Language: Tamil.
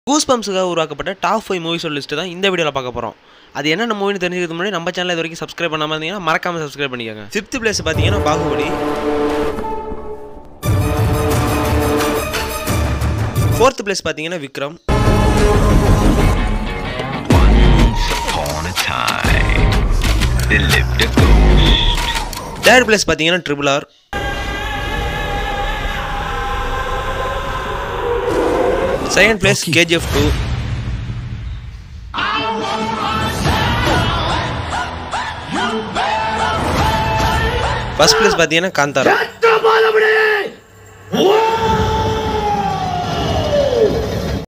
கூஸ் பம்ப்ஸுக்காக உருவாக்கப்பட்ட டாப் ஃபைவ் மூவிஸோட லிஸ்ட்டு தான் இந்த வீடியோவில் பார்க்க போகிறோம் அது என்னென்ன மூவின்னு தெரிஞ்சுக்கிறது முன்னாடி நம்ம சேனல் இது வரைக்கும் சப்ஸ்கிரைப் பண்ணாமல் இருந்தீங்கன்னா மறக்காமல் சப்ஸ்கிரைப் பண்ணிக்கோங்க ஃபிஃப்த் பிளேஸ் பார்த்தீங்கன்னா பாகுபலி ஃபோர்த் பிளேஸ் பார்த்தீங்கன்னா Vikram upon a time, there lived a ghost. Third place பார்த்தீங்கன்னா triple R second place KGF two first place பார்த்தீங்கன்னா காந்தாரா